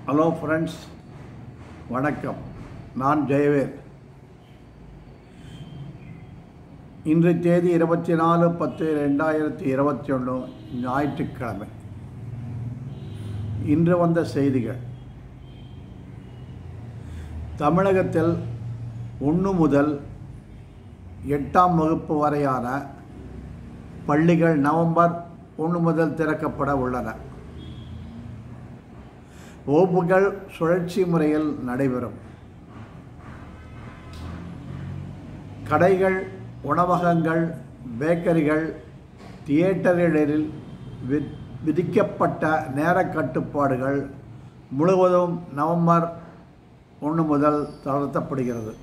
hello friends வணக்கம் நான் ஜெயவேல் இன்று தேதி இருபத்தி நாலு பத்து ரெண்டாயிரத்தி இருபத்தி ஒன்று ஞாயிற்றுக்கிழமை இன்று வந்த செய்திகள் தமிழகத்தில் ஒன்று முதல் எட்டாம் வகுப்பு வரையான பள்ளிகள் நவம்பர் ஒன்று முதல் திறக்கப்பட உள்ளன வகுப்புகள் சுழற்சி முறையில் நடைபெறும் கடைகள் உணவகங்கள் பேக்கரிகள் தியேட்டர்களில் வி- விதிக்கப்பட்ட நேரக் கட்டுப்பாடுகள் முழுவதும் நவம்பர் ஒன்று முதல் தளர்த்தப்படுகிறது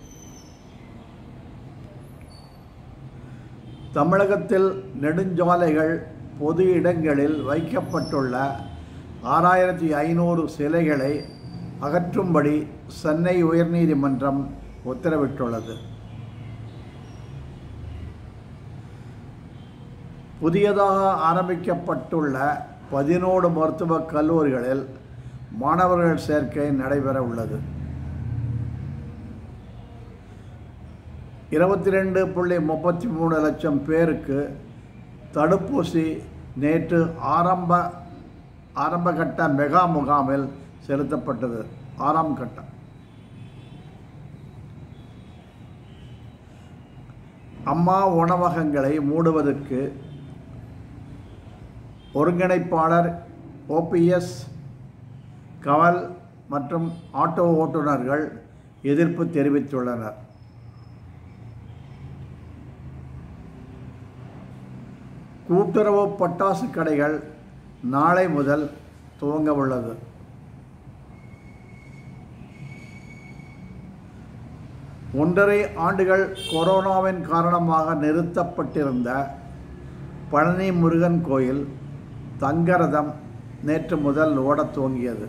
தமிழகத்தில் நெடுஞ்சாலைகள் பொது இடங்களில் வைக்கப்பட்டுள்ள ஆறாயிரத்தி ஐநூறு சிலைகளை அகற்றும்படி சென்னை உயர்நீதிமன்றம் உத்தரவிட்டுள்ளது புதியதாக ஆரம்பிக்கப்பட்டுள்ள பதினோரு மருத்துவக் கல்லூரிகளில் மாணவர்கள் சேர்க்கை நடைபெற உள்ளது இருபத்தி ரெண்டு புள்ளி முப்பத்தி மூணு லட்சம் பேருக்கு தடுப்பூசி நேற்று ஆரம்ப ஆரம்பகட்ட மெகா முகாமில் செலுத்தப்பட்டது ஆறாம் கட்டம் அம்மா உணவகங்களை மூடுவதற்கு ஒருங்கிணைப்பாளர் ஓபிஎஸ் கவல் மற்றும் ஆட்டோ ஓட்டுநர்கள் எதிர்ப்பு தெரிவித்துள்ளனர் கூட்டுறவு பட்டாசு கடைகள் நாளை முதல் துவங்க உள்ளது ஒன்றரை ஆண்டுகள் கொரோனாவின் காரணமாக நிறுத்தப்பட்டிருந்த பழனி முருகன் கோயில் தங்கரதம் நேற்று முதல் ஓடத் துவங்கியது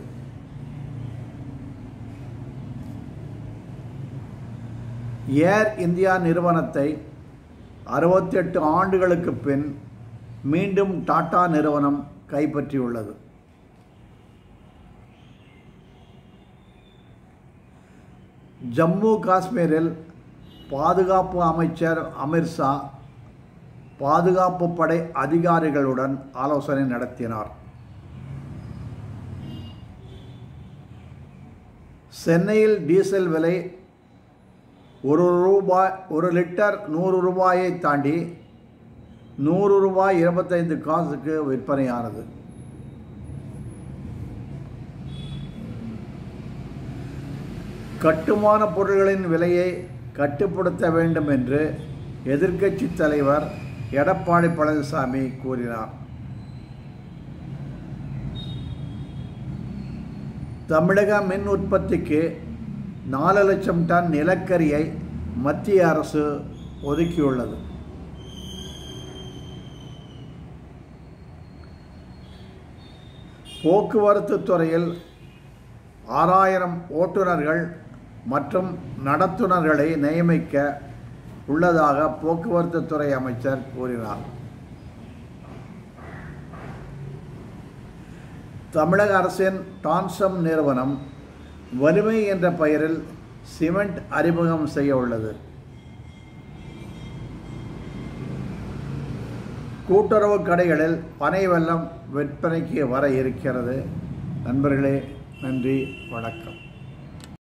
ஏர் இந்தியா நிறுவனத்தை அறுபத்தெட்டு ஆண்டுகளுக்கு பின் மீண்டும் டாடா நிறுவனம் கைப்பற்றியுள்ளது ஜம்மு காஷ்மீரில் பாதுகாப்பு அமைச்சர் அமித்ஷா பாதுகாப்பு படை அதிகாரிகளுடன் ஆலோசனை நடத்தினார் சென்னையில் டீசல் விலை ஒரு ரூபாய் ஒரு லிட்டர் நூறு ரூபாயை தாண்டி நூறு ரூபாய் இருபத்தைந்து காசுக்கு விற்பனையானது கட்டுமான பொருட்களின் விலையை கட்டுப்படுத்த வேண்டும் என்று எதிர்க்கட்சி தலைவர் எடப்பாடி பழனிசாமி கூறினார் தமிழக மின் உற்பத்திக்கு நாலு லட்சம் டன் நிலக்கரியை மத்திய அரசு ஒதுக்கியுள்ளது போக்குவரத்து துறையில் ஆறாயிரம் ஓட்டுநர்கள் மற்றும் நடத்துனர்களை நியமிக்க உள்ளதாக போக்குவரத்து துறை அமைச்சர் கூறினார் தமிழக அரசின் டான்சம் நிறுவனம் வலிமை என்ற பெயரில் சிமெண்ட் அறிமுகம் செய்ய உள்ளது கூட்டுறவு கடைகளில் பனை வெல்லம் விற்பனைக்கு வர இருக்கிறது நண்பர்களே நன்றி வணக்கம்